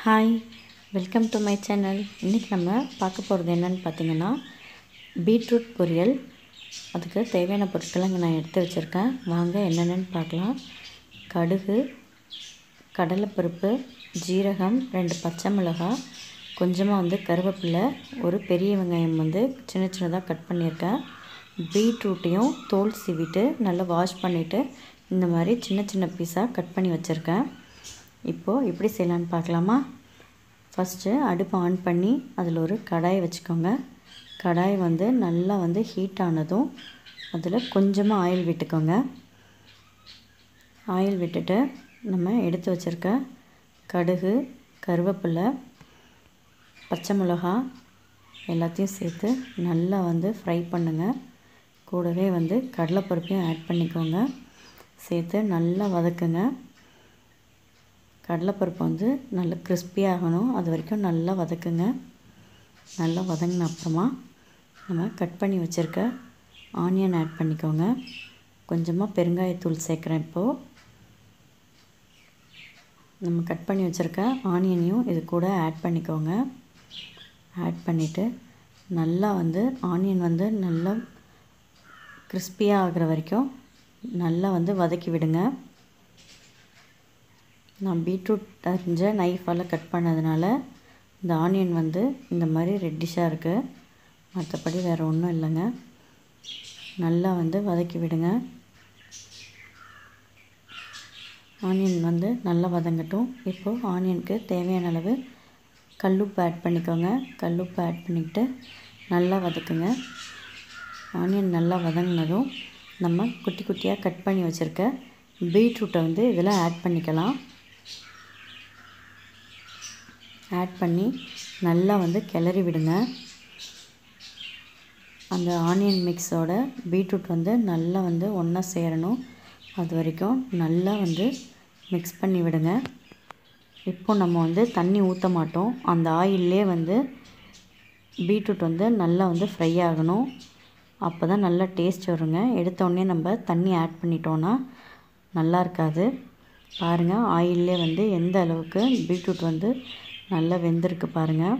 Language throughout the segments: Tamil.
hi welcome to my channel இன்றைக்கி நம்ம பார்க்க போகிறது என்னென்னு பார்த்தீங்கன்னா பீட்ரூட் பொரியல் அதுக்கு தேவையான பொருட்களை இங்கே நான் எடுத்து வச்சுருக்கேன் வாங்க என்னென்னு பார்க்கலாம் கடுகு கடலைப்பருப்பு ஜீரகம் ரெண்டு பச்சை மிளகாய் கொஞ்சமாக வந்து கருவேப்பிலை ஒரு பெரிய வெங்காயம் வந்து சின்ன சின்னதாக கட் பண்ணியிருக்கேன் பீட்ரூட்டையும் தோல் சீவிட்டு நல்லா வாஷ் பண்ணிவிட்டு இந்த மாதிரி சின்ன சின்ன பீஸாக கட் பண்ணி வச்சுருக்கேன் இப்போது எப்படி செய்யலான்னு பார்க்கலாமா ஃபஸ்ட்டு அடுப்பை ஆன் பண்ணி அதில் ஒரு கடாய் வச்சுக்கோங்க கடாய் வந்து நல்லா வந்து ஹீட் ஆனதும் அதில் கொஞ்சமாக ஆயில் விட்டுக்கோங்க ஆயில் விட்டுட்டு நம்ம எடுத்து வச்சுருக்க கடுகு கருவேப்பிலை பச்சை மிளகா எல்லாத்தையும் சேர்த்து நல்லா வந்து ஃப்ரை பண்ணுங்கள் கூடவே வந்து கடலைப்பருப்பையும் ஆட் பண்ணிக்கோங்க சேர்த்து நல்லா வதக்குங்க கடலைப்பருப்பு வந்து நல்லா கிறிஸ்பியாகணும் அது வரைக்கும் நல்லா வதக்குங்க நல்லா வதங்கின அப்புறமா நம்ம கட் பண்ணி வச்சுருக்க ஆனியன் ஆட் பண்ணிக்கோங்க கொஞ்சமாக பெருங்காயத்தூள் சேர்க்குறேன் இப்போது நம்ம கட் பண்ணி வச்சுருக்க ஆனியனையும் இது கூட ஆட் பண்ணிக்கோங்க ஆட் பண்ணிவிட்டு நல்லா வந்து ஆனியன் வந்து நல்லா கிறிஸ்பியாக ஆகிற வரைக்கும் நல்லா வந்து வதக்கி விடுங்க நான் பீட்ரூட் அரிஞ்ச நைஃபால் கட் பண்ணதுனால இந்த ஆனியன் வந்து இந்த மாதிரி ரெட்டிஷாக இருக்குது மற்றபடி வேறு ஒன்றும் இல்லைங்க நல்லா வந்து வதக்கி விடுங்க ஆனியன் வந்து நல்லா வதங்கட்டும் இப்போது ஆனியனுக்கு தேவையான அளவு கல்லுப்பு ஆட் பண்ணிக்கோங்க கல்லுப்பு ஆட் பண்ணிக்கிட்டு நல்லா வதக்குங்க ஆனியன் நல்லா வதங்கினதும் நம்ம குட்டி குட்டியாக கட் பண்ணி வச்சுருக்க பீட்ரூட்டை வந்து இதில் ஆட் பண்ணிக்கலாம் ஆட் பண்ணி நல்லா வந்து கிளறி விடுங்க அந்த ஆனியன் மிக்ஸோட பீட்ரூட் வந்து நல்லா வந்து ஒன்றா சேரணும் அது வரைக்கும் நல்லா வந்து மிக்ஸ் பண்ணி விடுங்க இப்போ நம்ம வந்து தண்ணி ஊற்ற மாட்டோம் அந்த ஆயிலே வந்து பீட்ரூட் வந்து நல்லா வந்து ஃப்ரை ஆகணும் அப்போ தான் நல்லா டேஸ்ட் வருங்க எடுத்தோடனே நம்ம தண்ணி ஆட் பண்ணிட்டோன்னா நல்லா இருக்காது பாருங்கள் ஆயிலே வந்து எந்த அளவுக்கு பீட்ரூட் வந்து நல்லா வெந்திருக்கு பாருங்கள்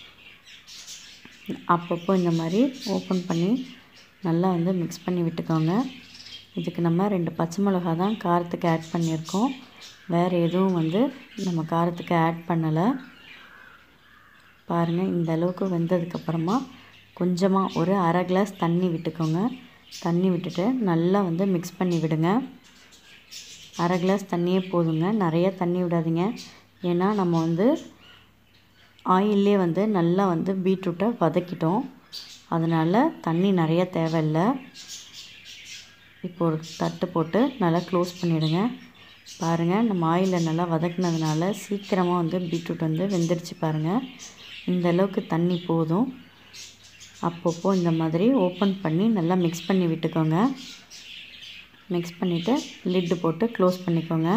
அப்பப்போ இந்த மாதிரி ஓப்பன் பண்ணி நல்லா வந்து மிக்ஸ் பண்ணி விட்டுக்கோங்க இதுக்கு நம்ம ரெண்டு பச்சை மிளகா தான் காரத்துக்கு ஆட் பண்ணியிருக்கோம் வேறு எதுவும் வந்து நம்ம காரத்துக்கு ஆட் பண்ணலை பாருங்கள் இந்த அளவுக்கு வெந்ததுக்கப்புறமா கொஞ்சமாக ஒரு அரை கிளாஸ் தண்ணி விட்டுக்கோங்க தண்ணி விட்டுட்டு நல்லா வந்து மிக்ஸ் பண்ணி விடுங்க அரை கிளாஸ் தண்ணியே போதுங்க நிறைய தண்ணி விடாதீங்க ஏன்னா நம்ம வந்து ஆயிலே வந்து நல்லா வந்து பீட்ரூட்டை வதக்கிட்டோம் அதனால் தண்ணி நிறைய தேவையில்லை இப்போ ஒரு தட்டு போட்டு நல்லா க்ளோஸ் பண்ணிவிடுங்க பாருங்கள் நம்ம ஆயிலில் நல்லா வதக்குனதுனால சீக்கிரமாக வந்து பீட்ரூட் வந்து வெந்துடுச்சு பாருங்கள் இந்த அளவுக்கு தண்ணி போதும் அப்பப்போ இந்த மாதிரி ஓப்பன் பண்ணி நல்லா மிக்ஸ் பண்ணி விட்டுக்கோங்க மிக்ஸ் பண்ணிவிட்டு லிட்டு போட்டு க்ளோஸ் பண்ணிக்கோங்க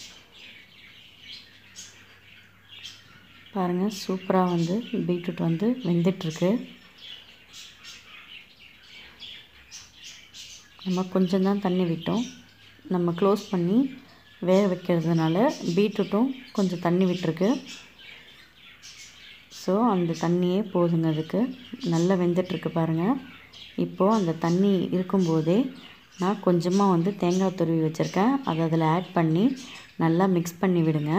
பாருங்கள் சூப்பராக வந்து பீட்ரூட் வந்து வெந்துட்டுருக்கு நம்ம கொஞ்சம் தான் தண்ணி விட்டோம் நம்ம க்ளோஸ் பண்ணி வேக வைக்கிறதுனால பீட்ரூட்டும் கொஞ்சம் தண்ணி விட்டுருக்கு ஸோ அந்த தண்ணியே போதுங்க அதுக்கு நல்லா வெந்துட்டுருக்கு பாருங்கள் இப்போது அந்த தண்ணி இருக்கும்போதே நான் கொஞ்சமாக வந்து தேங்காய் துருவி வச்சுருக்கேன் அதை அதில் ஆட் பண்ணி நல்லா மிக்ஸ் பண்ணி விடுங்க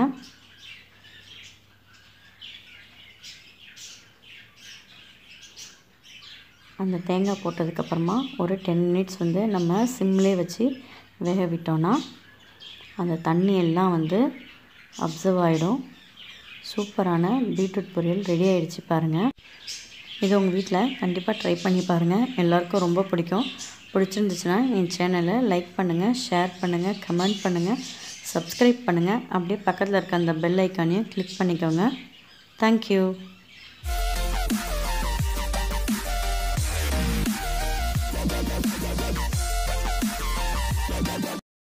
அந்த தேங்காய் போட்டதுக்கப்புறமா ஒரு டென் மினிட்ஸ் வந்து நம்ம சிம்லேயே வச்சு வேக விட்டோன்னா அந்த தண்ணி எல்லாம் வந்து அப்சர்வ் ஆகிடும் சூப்பரான பீட்ரூட் பொரியல் ரெடி ஆகிடுச்சு பாருங்கள் இது உங்கள் வீட்டில் கண்டிப்பாக ட்ரை பண்ணி பாருங்கள் எல்லாருக்கும் ரொம்ப பிடிக்கும் பிடிச்சிருந்துச்சுன்னா என் சேனலை லைக் பண்ணுங்கள் ஷேர் பண்ணுங்கள் கமெண்ட் பண்ணுங்கள் சப்ஸ்கிரைப் பண்ணுங்கள் அப்படியே பக்கத்தில் இருக்க அந்த பெல் ஐக்கானையும் கிளிக் பண்ணிக்கோங்க தேங்க்யூ